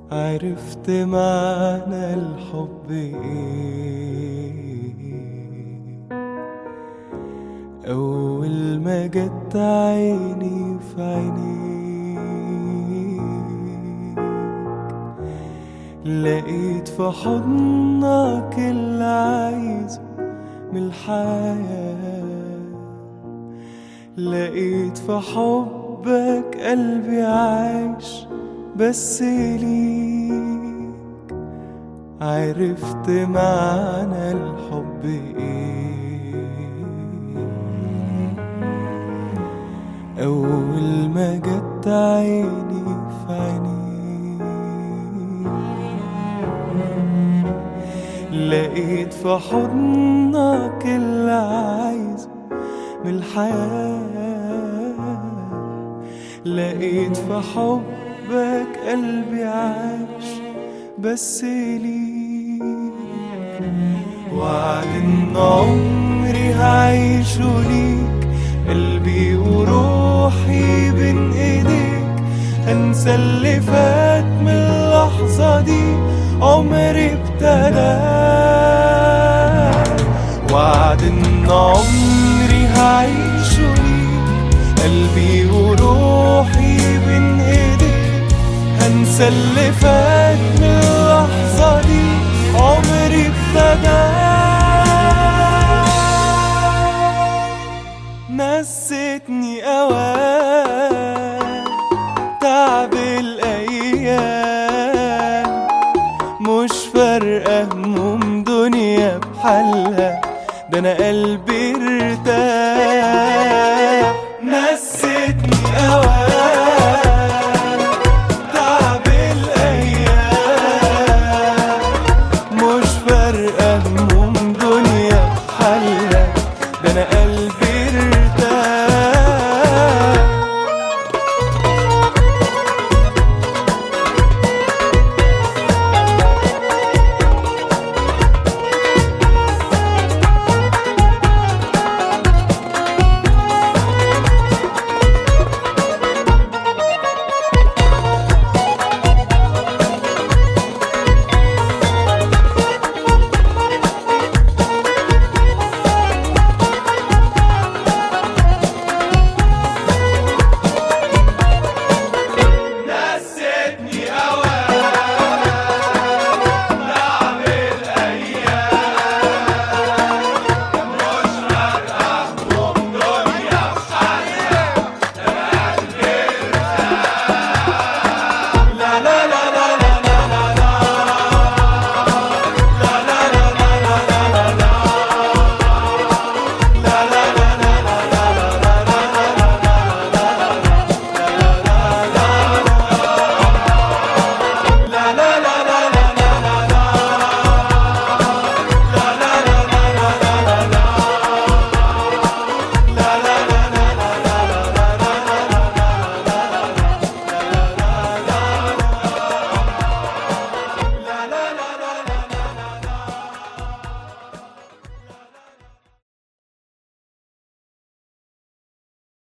عرفت معنى الحب ايه أول ما جت عيني في عينيك لقيت في حضنك اللي عايزه من الحياة لقيت في حبك قلبي عايش بس ليك عرفت معنى الحب ايه أول ما جت عيني في عينيك لقيت في حضنك اللي عايزه من الحياة لقيت في حبك قلبي عاش بس ليك وعد ان عمري هعيشه ليك قلبي وروحي بين ايديك هنسى اللي فات من اللحظة دي عمري ابتدى وعد ان عمري هعيشه ليك قلبي وروحي بين ايديك هنسى اللي فات من اللحظة دي عمري ابتدى نستني اوان تعب الايام مش فارقه هموم دنيا بحالها ده انا قلبي ارتاح